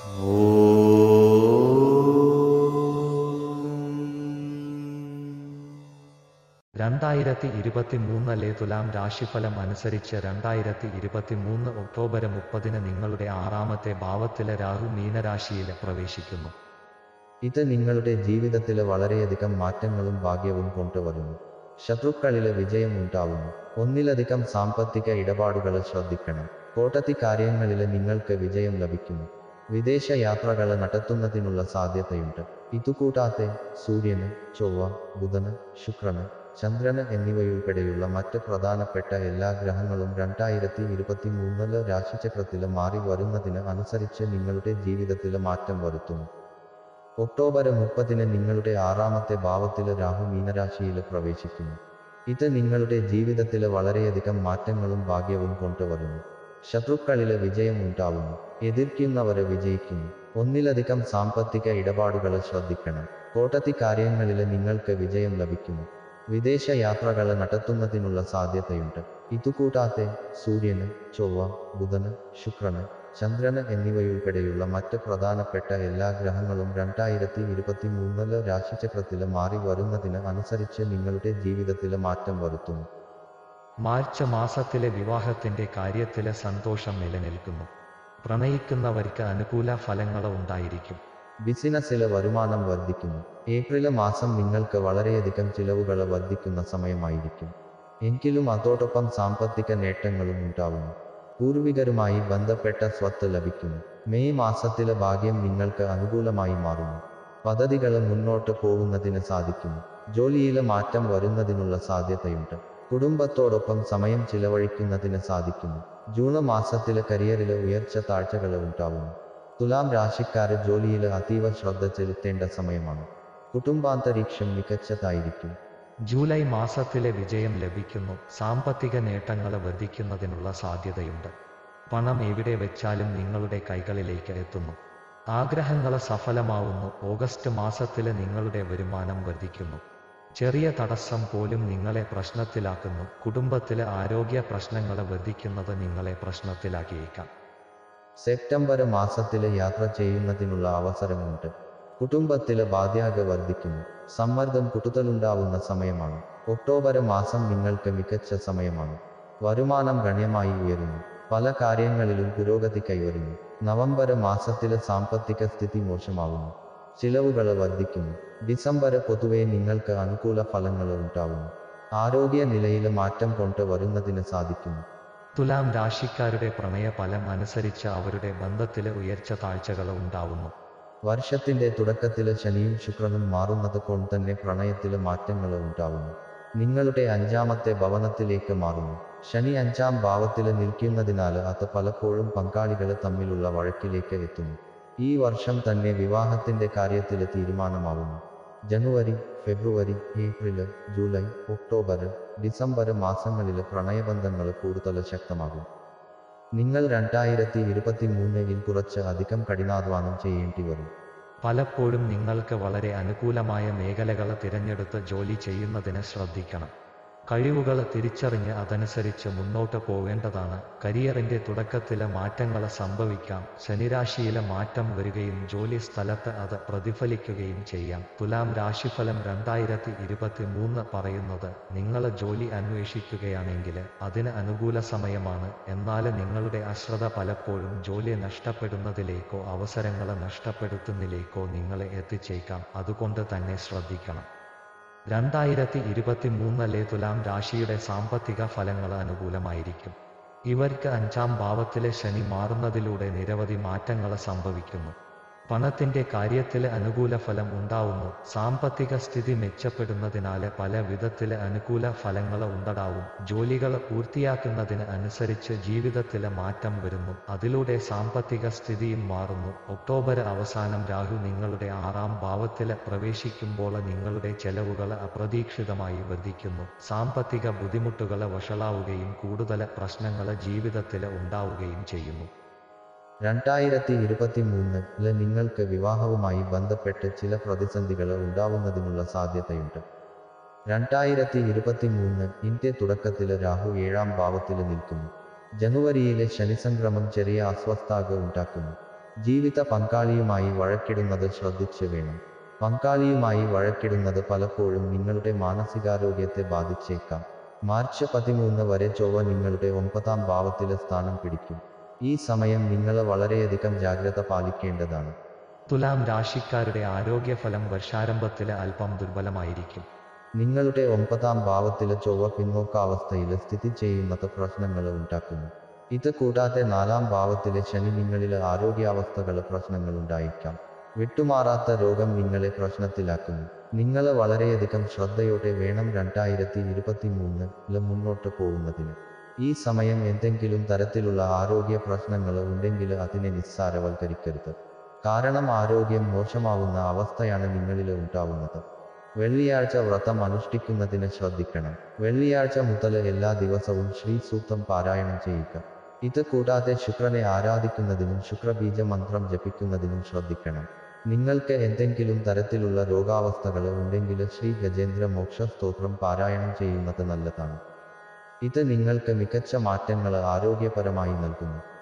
രണ്ടായിരത്തി ഇരുപത്തിമൂന്നിലെ തുലാം രാശിഫലം അനുസരിച്ച് രണ്ടായിരത്തി ഇരുപത്തിമൂന്ന് ഒക്ടോബർ മുപ്പതിന് നിങ്ങളുടെ ആറാമത്തെ ഭാവത്തിലെ രാഹു മീനരാശിയിൽ പ്രവേശിക്കുന്നു ഇത് നിങ്ങളുടെ ജീവിതത്തില് വളരെയധികം മാറ്റങ്ങളും ഭാഗ്യവും കൊണ്ടുവരുന്നു ശത്രുക്കളില് വിജയം ഉണ്ടാവുന്നു ഒന്നിലധികം സാമ്പത്തിക ഇടപാടുകൾ ശ്രദ്ധിക്കണം കോട്ടത്തി കാര്യങ്ങളില് നിങ്ങൾക്ക് വിജയം ലഭിക്കുന്നു വിദേശ യാത്രകൾ നടത്തുന്നതിനുള്ള സാധ്യതയുണ്ട് ഇതുകൂടാതെ സൂര്യന് ചൊവ്വ ബുധന് ശുക്രന് ചന്ദ്രന് എന്നിവയുൾപ്പെടെയുള്ള മറ്റ് പ്രധാനപ്പെട്ട എല്ലാ ഗ്രഹങ്ങളും രണ്ടായിരത്തി ഇരുപത്തി മൂന്നില് രാശിചക്രത്തില് മാറി വരുന്നതിന് അനുസരിച്ച് നിങ്ങളുടെ ജീവിതത്തില് മാറ്റം വരുത്തുന്നു ഒക്ടോബർ മുപ്പതിന് നിങ്ങളുടെ ആറാമത്തെ ഭാവത്തില് രാഹു മീനരാശിയിൽ പ്രവേശിക്കുന്നു ഇത് നിങ്ങളുടെ ജീവിതത്തില് വളരെയധികം മാറ്റങ്ങളും ഭാഗ്യവും കൊണ്ടുവരുന്നു ശത്രുക്കളില് വിജയം ഉണ്ടാവുന്നു എതിർക്കുന്നവര് വിജയിക്കുന്നു ഒന്നിലധികം സാമ്പത്തിക ഇടപാടുകൾ ശ്രദ്ധിക്കണം കോട്ടത്തി കാര്യങ്ങളില് നിങ്ങൾക്ക് വിജയം ലഭിക്കുന്നു വിദേശ യാത്രകൾ നടത്തുന്നതിനുള്ള സാധ്യതയുണ്ട് ഇതുകൂടാതെ സൂര്യന് ചൊവ്വ ബുധന് ശുക്രന് ചന്ദ്രന് എന്നിവയുൾപ്പെടെയുള്ള മറ്റ് പ്രധാനപ്പെട്ട എല്ലാ ഗ്രഹങ്ങളും രണ്ടായിരത്തി ഇരുപത്തി മൂന്നില് രാശിചക്രത്തില് മാറി വരുന്നതിന് അനുസരിച്ച് നിങ്ങളുടെ ജീവിതത്തില് മാറ്റം വരുത്തുന്നു മാർച്ച് മാസത്തിലെ വിവാഹത്തിന്റെ കാര്യത്തിലെ സന്തോഷം നിലനിൽക്കുന്നു പ്രണയിക്കുന്നവർക്ക് അനുകൂല ഫലങ്ങൾ ഉണ്ടായിരിക്കും ബിസിനസ്സില് വരുമാനം വർദ്ധിക്കുന്നു ഏപ്രിൽ മാസം നിങ്ങൾക്ക് വളരെയധികം ചിലവുകൾ വർദ്ധിക്കുന്ന സമയമായിരിക്കും എങ്കിലും അതോടൊപ്പം സാമ്പത്തിക നേട്ടങ്ങളും ഉണ്ടാവുന്നു പൂർവികരുമായി ബന്ധപ്പെട്ട സ്വത്ത് ലഭിക്കുന്നു മെയ് മാസത്തിലെ ഭാഗ്യം നിങ്ങൾക്ക് അനുകൂലമായി മാറുന്നു പദ്ധതികൾ മുന്നോട്ട് പോകുന്നതിന് സാധിക്കുന്നു ജോലിയിലെ മാറ്റം വരുന്നതിനുള്ള സാധ്യതയുണ്ട് കുടുംബത്തോടൊപ്പം സമയം ചിലവഴിക്കുന്നതിന് സാധിക്കുന്നു ജൂൺ മാസത്തിലെ കരിയറിലെ ഉയർച്ച താഴ്ചകൾ ഉണ്ടാവുന്നു തുലാം രാശിക്കാര് ജോലിയിൽ അതീവ ശ്രദ്ധ ചെലുത്തേണ്ട സമയമാണ് കുടുംബാന്തരീക്ഷം മികച്ചതായിരിക്കും ജൂലൈ മാസത്തിലെ വിജയം ലഭിക്കുന്നു സാമ്പത്തിക നേട്ടങ്ങൾ വർദ്ധിക്കുന്നതിനുള്ള സാധ്യതയുണ്ട് പണം എവിടെ വെച്ചാലും നിങ്ങളുടെ കൈകളിലേക്ക് എത്തുന്നു ആഗ്രഹങ്ങൾ സഫലമാവുന്നു ഓഗസ്റ്റ് മാസത്തിലെ നിങ്ങളുടെ വരുമാനം വർദ്ധിക്കുന്നു ചെറിയ തടസ്സം പോലും നിങ്ങളെ പ്രശ്നത്തിലാക്കുന്നു കുടുംബത്തിലെ ആരോഗ്യ പ്രശ്നങ്ങൾ വർദ്ധിക്കുന്നത് നിങ്ങളെ പ്രശ്നത്തിലാക്കിയേക്കാം സെപ്റ്റംബർ മാസത്തിലെ യാത്ര ചെയ്യുന്നതിനുള്ള അവസരമുണ്ട് കുടുംബത്തിലെ ബാധ്യത വർദ്ധിക്കുന്നു സമ്മർദ്ദം കൂടുതലുണ്ടാവുന്ന സമയമാണ് ഒക്ടോബർ മാസം നിങ്ങൾക്ക് മികച്ച സമയമാണ് വരുമാനം ഗണ്യമായി ഉയരുന്നു പല കാര്യങ്ങളിലും പുരോഗതി കൈവരുന്നു നവംബർ മാസത്തിലെ സാമ്പത്തിക സ്ഥിതി മോശമാവുന്നു ചിലവുകൾ വർദ്ധിക്കുന്നു ഡിസംബർ പൊതുവെ നിങ്ങൾക്ക് അനുകൂല ഫലങ്ങൾ ഉണ്ടാവുന്നു ആരോഗ്യ നിലയിലെ മാറ്റം കൊണ്ടുവരുന്നതിന് സാധിക്കുന്നു തുലാം രാശിക്കാരുടെ പ്രണയ ഫലം അനുസരിച്ച് അവരുടെ ബന്ധത്തിലെ ഉയർച്ച താഴ്ചകൾ ഉണ്ടാവുന്നു വർഷത്തിന്റെ തുടക്കത്തില് ശനിയും ശുക്രനും മാറുന്നത് കൊണ്ട് തന്നെ പ്രണയത്തില് മാറ്റങ്ങൾ ഉണ്ടാവുന്നു നിങ്ങളുടെ അഞ്ചാമത്തെ ഭവനത്തിലേക്ക് മാറുന്നു ശനി അഞ്ചാം ഭാവത്തിൽ നിൽക്കുന്നതിനാൽ അത് പലപ്പോഴും പങ്കാളികൾ തമ്മിലുള്ള വഴക്കിലേക്ക് എത്തുന്നു ഈ വർഷം തന്നെ വിവാഹത്തിന്റെ കാര്യത്തിൽ തീരുമാനമാവുന്നു ജനുവരി ഫെബ്രുവരി ഏപ്രിൽ ജൂലൈ ഒക്ടോബർ ഡിസംബർ മാസങ്ങളിൽ പ്രണയബന്ധങ്ങൾ കൂടുതൽ ശക്തമാകും നിങ്ങൾ രണ്ടായിരത്തി ഇരുപത്തി മൂന്നിൽ കുറച്ച് അധികം കഠിനാധ്വാനം ചെയ്യേണ്ടി വരും പലപ്പോഴും നിങ്ങൾക്ക് വളരെ അനുകൂലമായ മേഖലകൾ തിരഞ്ഞെടുത്ത് ജോലി ചെയ്യുന്നതിന് ശ്രദ്ധിക്കണം കഴിവുകൾ തിരിച്ചറിഞ്ഞ് അതനുസരിച്ച് മുന്നോട്ട് പോവേണ്ടതാണ് കരിയറിന്റെ തുടക്കത്തിലെ മാറ്റങ്ങൾ സംഭവിക്കാം ശനിരാശിയിലെ മാറ്റം വരികയും ജോലി സ്ഥലത്ത് അത് പ്രതിഫലിക്കുകയും ചെയ്യാം തുലാം രാശിഫലം രണ്ടായിരത്തി ഇരുപത്തി മൂന്ന് പറയുന്നത് നിങ്ങൾ ജോലി അന്വേഷിക്കുകയാണെങ്കിൽ അതിന് അനുകൂല സമയമാണ് എന്നാൽ നിങ്ങളുടെ അശ്രദ്ധ പലപ്പോഴും ജോലി നഷ്ടപ്പെടുന്നതിലേക്കോ അവസരങ്ങൾ നഷ്ടപ്പെടുത്തുന്നതിലേക്കോ നിങ്ങളെ എത്തിച്ചേക്കാം അതുകൊണ്ട് തന്നെ ശ്രദ്ധിക്കണം രണ്ടായിരത്തി ഇരുപത്തി മൂന്നിലെ തുലാം രാശിയുടെ സാമ്പത്തിക ഫലങ്ങൾ അനുകൂലമായിരിക്കും ഇവർക്ക് അഞ്ചാം ഭാവത്തിലെ ശനി മാറുന്നതിലൂടെ നിരവധി മാറ്റങ്ങൾ സംഭവിക്കുന്നു പണത്തിന്റെ കാര്യത്തിൽ അനുകൂല ഫലം ഉണ്ടാവുന്നു സാമ്പത്തിക സ്ഥിതി മെച്ചപ്പെടുന്നതിനാൽ പല വിധത്തിലെ അനുകൂല ഫലങ്ങൾ ഉണ്ടാവും ജോലികൾ പൂർത്തിയാക്കുന്നതിന് അനുസരിച്ച് ജീവിതത്തിലെ മാറ്റം വരുന്നു അതിലൂടെ സാമ്പത്തിക സ്ഥിതിയും മാറുന്നു ഒക്ടോബർ അവസാനം രാഹു നിങ്ങളുടെ ആറാം ഭാവത്തിൽ പ്രവേശിക്കുമ്പോൾ നിങ്ങളുടെ ചെലവുകൾ അപ്രതീക്ഷിതമായി വർദ്ധിക്കുന്നു സാമ്പത്തിക ബുദ്ധിമുട്ടുകൾ വഷളാവുകയും കൂടുതൽ പ്രശ്നങ്ങൾ ജീവിതത്തിൽ ഉണ്ടാവുകയും ചെയ്യുന്നു രണ്ടായിരത്തി ഇരുപത്തി മൂന്നില് നിങ്ങൾക്ക് വിവാഹവുമായി ബന്ധപ്പെട്ട് ചില പ്രതിസന്ധികൾ ഉണ്ടാവുന്നതിനുള്ള സാധ്യതയുണ്ട് രണ്ടായിരത്തി ഇരുപത്തി മൂന്ന് ഇന്ത്യ തുടക്കത്തിൽ രാഹു ഏഴാം ഭാവത്തിൽ നിൽക്കുന്നു ജനുവരിയിലെ ശനിസംക്രമം ചെറിയ അസ്വസ്ഥാക ഉണ്ടാക്കുന്നു ജീവിത പങ്കാളിയുമായി വഴക്കിടുന്നത് ശ്രദ്ധിച്ച് വേണം പങ്കാളിയുമായി വഴക്കിടുന്നത് പലപ്പോഴും നിങ്ങളുടെ മാനസികാരോഗ്യത്തെ ബാധിച്ചേക്കാം മാർച്ച് പതിമൂന്ന് വരെ ചൊവ്വ നിങ്ങളുടെ ഒമ്പതാം ഭാവത്തിലെ സ്ഥാനം പിടിക്കും ഈ സമയം നിങ്ങൾ വളരെയധികം ജാഗ്രത പാലിക്കേണ്ടതാണ് തുലാം രാശിക്കാരുടെ ആരോഗ്യഫലം വർഷാരംഭത്തില് അല്പം ദുർബലമായിരിക്കും നിങ്ങളുടെ ഒമ്പതാം ഭാവത്തിലെ ചൊവ്വ പിന്നോക്കാവസ്ഥയിൽ സ്ഥിതി ചെയ്യുന്നത് പ്രശ്നങ്ങൾ ഉണ്ടാക്കുന്നു ഇത് കൂടാതെ നാലാം ഭാവത്തിലെ ശനി നിങ്ങളിലെ ആരോഗ്യാവസ്ഥകൾ പ്രശ്നങ്ങൾ ഉണ്ടായേക്കാം വിട്ടുമാറാത്ത രോഗം നിങ്ങളെ പ്രശ്നത്തിലാക്കുന്നു നിങ്ങൾ വളരെയധികം ശ്രദ്ധയോടെ വേണം രണ്ടായിരത്തി ഇരുപത്തി മൂന്നില് മുന്നോട്ട് പോകുന്നതിന് ഈ സമയം എന്തെങ്കിലും തരത്തിലുള്ള ആരോഗ്യ പ്രശ്നങ്ങൾ ഉണ്ടെങ്കിൽ അതിനെ നിസ്സാരവൽക്കരിക്കരുത് കാരണം ആരോഗ്യം മോശമാവുന്ന അവസ്ഥയാണ് നിങ്ങളിൽ ഉണ്ടാവുന്നത് വെള്ളിയാഴ്ച വ്രതം അനുഷ്ഠിക്കുന്നതിന് ശ്രദ്ധിക്കണം വെള്ളിയാഴ്ച മുതൽ എല്ലാ ദിവസവും ശ്രീ സൂക്തം പാരായണം ചെയ്യുക ഇത് കൂടാതെ ശുക്രനെ ആരാധിക്കുന്നതിനും ശുക്രബീജ മന്ത്രം ജപിക്കുന്നതിനും ശ്രദ്ധിക്കണം നിങ്ങൾക്ക് എന്തെങ്കിലും തരത്തിലുള്ള രോഗാവസ്ഥകൾ ഉണ്ടെങ്കിൽ ശ്രീ ഗജേന്ദ്ര മോക്ഷ സ്തോത്രം പാരായണം ചെയ്യുന്നത് നല്ലതാണ് ഇത് നിങ്ങൾക്ക് മികച്ച മാറ്റങ്ങൾ ആരോഗ്യപരമായി നൽകുന്നു